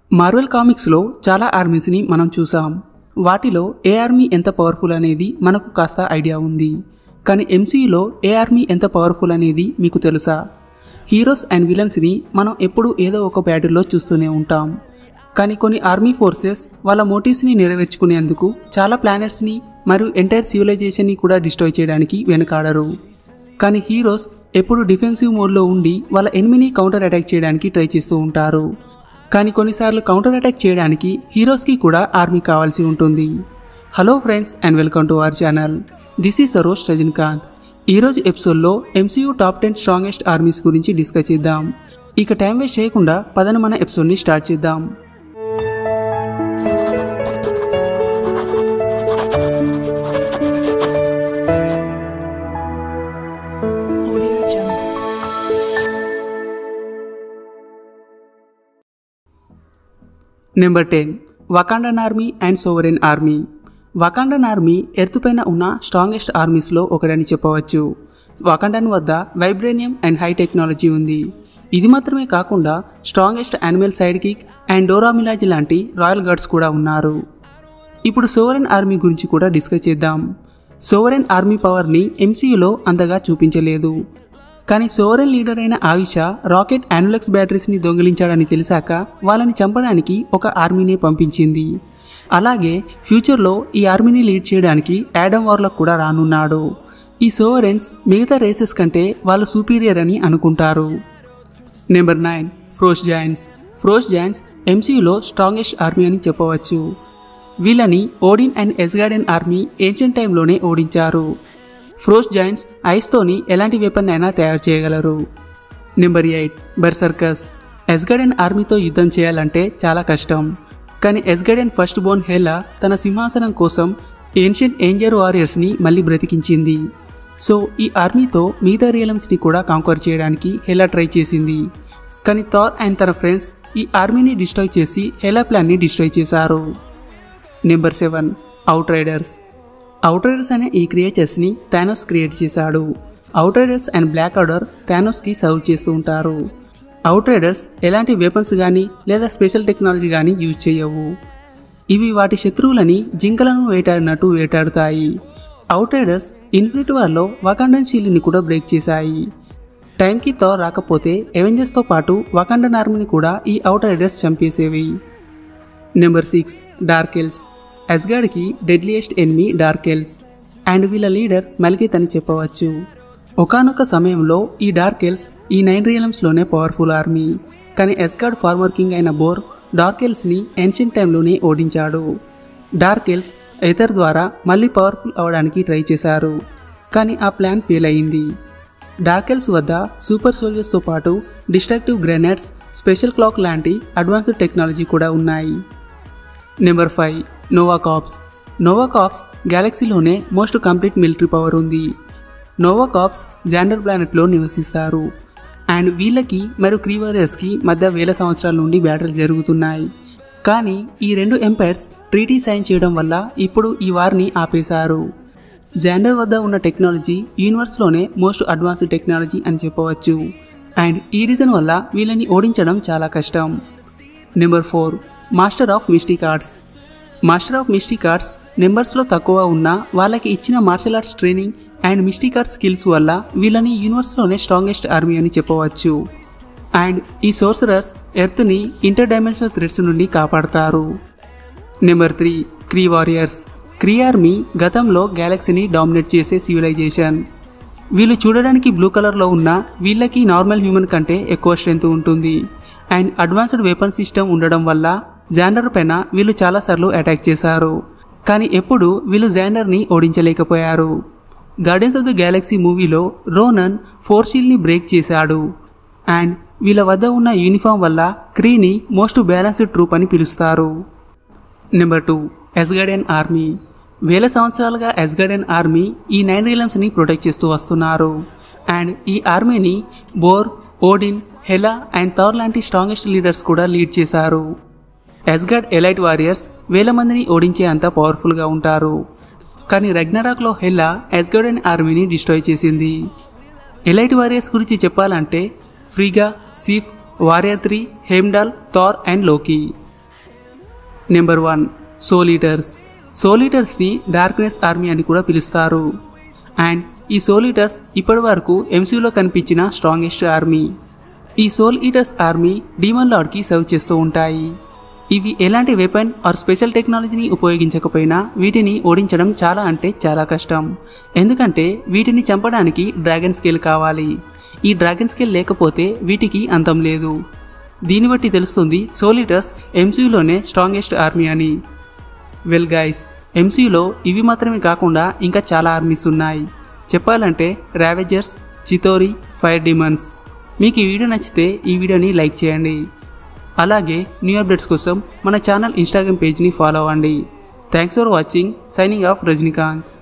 Marvel కామిక్స్లో చాలా ఆర్మీస్ని మనం చూసాం వాటిలో ఏ ఆర్మీ ఎంత పవర్ఫుల్ అనేది మనకు కాస్త ఐడియా ఉంది కానీ ఎంసీయూలో ఏ ఆర్మీ ఎంత పవర్ఫుల్ అనేది మీకు తెలుసా హీరోస్ అండ్ విలన్స్ని మనం ఎప్పుడూ ఏదో ఒక బ్యాటిల్లో చూస్తూనే ఉంటాం కానీ కొన్ని ఆర్మీ ఫోర్సెస్ వాళ్ళ మోటివ్స్ని నెరవేర్చుకునేందుకు చాలా ప్లానెట్స్ని మరియు ఎంటైర్ సివిలైజేషన్ని కూడా డిస్ట్రాయ్ చేయడానికి వెనకాడరు కానీ హీరోస్ ఎప్పుడు డిఫెన్సివ్ మోడ్లో ఉండి వాళ్ళ ఎనిమిని కౌంటర్ అటాక్ చేయడానికి ట్రై చేస్తూ ఉంటారు కానీ కొన్నిసార్లు కౌంటర్ అటాక్ చేయడానికి హీరోస్కి కూడా ఆర్మీ కావాల్సి ఉంటుంది hello friends and welcome to our channel this is Saroj Rajinikanth ఈరోజు ఎపిసోడ్లో MCU top ten strongest armies గురించి డిస్కస్ చేద్దాం ఇక టైం వేస్ట్ చేయకుండా పదని మన ఎపిసోడ్ని స్టార్ట్ చేద్దాం Audio Jungle. Number ten Wakandan army and sovereign army Wakandan army earth పైన ఉన్న స్ట్రాంగెస్ట్ ఆర్మీస్లో ఒకటని చెప్పవచ్చు వకాండన్ వద్ద వైబ్రేనియం అండ్ హై టెక్నాలజీ ఉంది ఇది మాత్రమే కాకుండా strongest animal side kick and Dora Milaje లాంటి రాయల్ గార్డ్స్ కూడా ఉన్నారు ఇప్పుడు సోవరెన్ ఆర్మీ గురించి కూడా డిస్కస్ చేద్దాం సోవరెన్ ఆర్మీ పవర్ని ఎంసీయూలో అంతగా చూపించలేదు కానీ సోవరెన్ లీడర్ అయిన ఆయుష రాకెట్ యానులెక్స్ బ్యాటరీస్ని దొంగిలించాడని తెలిసాక వాళ్ళని చంపడానికి ఒక ఆర్మీని పంపించింది అలాగే ఫ్యూచర్లో ఈ ఆర్మీని లీడ్ చేయడానికి యాడమ్ వార్లకు కూడా రానున్నాడు ఈ సోవరెన్స్ మిగతా రేసెస్ కంటే వాళ్ళు సూపీరియర్ అని అనుకుంటారు number nine frost giants frost giants ఎంసీయూలో స్ట్రాంగెస్ట్ ఆర్మీ అని చెప్పవచ్చు వీళ్ళని Odin and Asgardian army ancient టైంలోనే ఓడించారు ఫ్రోస్ జాయింట్స్ ఐస్తోని ఎలాంటి వెపన్ అయినా తయారు చేయగలరు నెంబర్ ఎయిట్ బెర్సర్కస్ ఎస్గార్డెన్ ఆర్మీతో యుద్ధం చేయాలంటే చాలా కష్టం కానీ ఎస్గార్డెన్ ఫస్ట్ బోర్న్ హెలా తన సింహాసనం కోసం ఏన్షియంట్ ఏంజర్ వారియర్స్ని మళ్ళీ బ్రతికించింది సో ఈ ఆర్మీతో మిగతా రియలమ్స్ని కూడా కాంకర్ చేయడానికి హెలా ట్రై చేసింది కానీ థార్ అండ్ తన ఫ్రెండ్స్ ఈ ఆర్మీని డిస్ట్రాయ్ చేసి హెలా ప్లాన్ని డిస్ట్రాయ్ చేశారు number seven outriders outriders అనే ఈ క్రియేచర్స్ని థానోస్ క్రియేట్ చేశాడు outriders and black order థానోస్కి సర్వ్ చేస్తూ ఉంటారు అవుట్ రైడర్స్ ఎలాంటి వెపన్స్ కానీ లేదా స్పెషల్ టెక్నాలజీ కానీ యూజ్ చేయవు ఇవి వాటి శత్రువులని జింకలను వేటాడినట్టు వేటాడుతాయి అవుట్ రైడర్స్ ఇన్ఫినిట్ వార్లో వకాండన్ షీల్డ్ని కూడా బ్రేక్ చేశాయి టైంకి తో రాకపోతే ఎవెంజర్స్తో పాటు వకాండన్ ఆర్మీని కూడా ఈ అవుట్ రైడర్స్ చంపేసేవి నెంబర్ సిక్స్ డార్కెల్స్ అస్గాడ్కి డెడ్లియెస్ట్ ఎన్మీ డార్కెల్స్ అండ్ వీళ్ళ లీడర్ మల్కిత్ అని చెప్పవచ్చు ఒకానొక సమయంలో ఈ డార్కెల్స్ ఈ నైన్ రియలమ్స్లోనే పవర్ఫుల్ ఆర్మీ కానీ ఎస్గాడ్ ఫార్మర్ కింగ్ అయిన బోర్ డార్కెల్స్ని ఏన్షియన్ టైంలోనే ఓడించాడు డార్కెల్స్ ఎథర్ ద్వారా మళ్ళీ పవర్ఫుల్ అవడానికి ట్రై చేశారు కానీ ఆ ప్లాన్ ఫెయిల్ అయింది డార్కెల్స్ వద్ద సూపర్ సోల్జర్స్తో పాటు డిస్ట్రక్టివ్ గ్రెనేడ్స్ స్పెషల్ క్లాక్ లాంటి అడ్వాన్స్డ్ టెక్నాలజీ కూడా ఉన్నాయి number five Nova Corps Nova Corps గ్యాలక్సీలోనే మోస్ట్ కంప్లీట్ మిలిటరీ పవర్ ఉంది నోవా కాప్స్ జాండర్ ప్లానెట్లో నివసిస్తారు అండ్ వీళ్ళకి మరియు క్రీవారియర్స్కి మధ్య వేల సంవత్సరాల నుండి బ్యాటలు జరుగుతున్నాయి కానీ ఈ రెండు ఎంపైర్స్ ట్రీటీ సైన్ చేయడం వల్ల ఇప్పుడు ఈ వార్ని ఆపేశారు జాండర్ వద్ద ఉన్న టెక్నాలజీ యూనివర్స్లోనే మోస్ట్ అడ్వాన్స్డ్ టెక్నాలజీ అని చెప్పవచ్చు అండ్ ఈ రీజన్ వల్ల వీళ్ళని ఓడించడం చాలా కష్టం number four master of mystic arts master of mystic arts నెంబర్స్లో తక్కువ ఉన్న వాళ్ళకి ఇచ్చిన martial arts training and mystic arts skills వల్ల వీళ్ళని యూనివర్స్లోనే స్ట్రాంగెస్ట్ ఆర్మీ అని చెప్పవచ్చు అండ్ ఈ సోర్సరర్స్ ఎర్త్ని ఇంటర్ డైమెన్షనల్ థ్రెడ్స్ నుండి కాపాడతారు number three Kree warriors Kree army గతంలో గ్యాలక్సీని డామినేట్ చేసే సివిలైజేషన్ వీళ్ళు చూడడానికి బ్లూ కలర్లో ఉన్న వీళ్ళకి నార్మల్ హ్యూమన్ కంటే ఎక్కువ స్ట్రెంత్ ఉంటుంది అండ్ అడ్వాన్స్డ్ వెపన్ సిస్టమ్ ఉండడం వల్ల జాండర్ పైన వీళ్ళు చాలాసార్లు అటాక్ చేశారు కానీ ఎప్పుడు వీళ్ళు జాండర్ని ఓడించలేకపోయారు గార్డెన్స్ ఆఫ్ ద గ్యాలక్సీ మూవీలో రోనన్ ఫోర్షీల్ని బ్రేక్ చేశాడు అండ్ వీళ్ళ వద్ద ఉన్న యూనిఫామ్ వల్ల క్రీని మోస్ట్ బ్యాలెన్స్డ్ ట్రూప్ అని పిలుస్తారు నెంబర్ టూ ఎస్గార్డెన్ ఆర్మీ వేల సంవత్సరాలుగా ఎస్గార్డెన్ ఆర్మీ ఈ నైన్ రిలమ్స్ని ప్రొటెక్ట్ చేస్తూ వస్తున్నారు అండ్ ఈ ఆర్మీని Bor Odin Hela and Thor లాంటి స్ట్రాంగెస్ట్ లీడర్స్ కూడా లీడ్ చేశారు ఎస్గార్డ్ ఎలైట్ వారియర్స్ వేల మందిని ఓడించే అంత పవర్ఫుల్గా ఉంటారు కానీ రగ్నరాక్లో హెల్లా ఎస్గార్డెన్ ఆర్మీని డిస్ట్రాయ్ చేసింది ఎలైట్ వారియర్స్ గురించి చెప్పాలంటే Frigga Sif warrior three Heimdall Thor and Loki number one సోలీటర్స్ సోలీటర్స్ని డార్క్నెస్ ఆర్మీ అని కూడా పిలుస్తారు అండ్ ఈ సోల్ ఈటర్స్ ఇప్పటి వరకు ఎంసీయూలో కనిపించిన స్ట్రాంగెస్ట్ ఆర్మీ ఈ సోల్ ఈటర్స్ ఆర్మీ డీమన్ లార్డ్కి సర్వ్ చేస్తూ ఉంటాయి ఇవి ఎలాంటి వెపన్ ఆర్ స్పెషల్ టెక్నాలజీని ఉపయోగించకపోయినా వీటిని ఓడించడం చాలా అంటే చాలా కష్టం ఎందుకంటే వీటిని చంపడానికి డ్రాగన్ స్కేల్ కావాలి ఈ డ్రాగన్ స్కేల్ లేకపోతే వీటికి అంతం లేదు దీన్ని బట్టి తెలుస్తుంది సోలిటర్స్ ఎంసీయూలోనే స్ట్రాంగెస్ట్ ఆర్మీ అని వెల్ గైస్ ఎంసీయూలో ఇవి మాత్రమే కాకుండా ఇంకా చాలా ఆర్మీస్ ఉన్నాయి చెప్పాలంటే రావెజర్స్ చితోరి ఫైర్ డిమన్స్ మీకు ఈ వీడియో నచ్చితే ఈ వీడియోని లైక్ చేయండి అలాగే న్యూ అప్డేట్స్ కోసం మన ఛానల్ ఇన్స్టాగ్రామ్ పేజ్ని ఫాలో అవ్వండి thanks for watching signing off Rajinikanth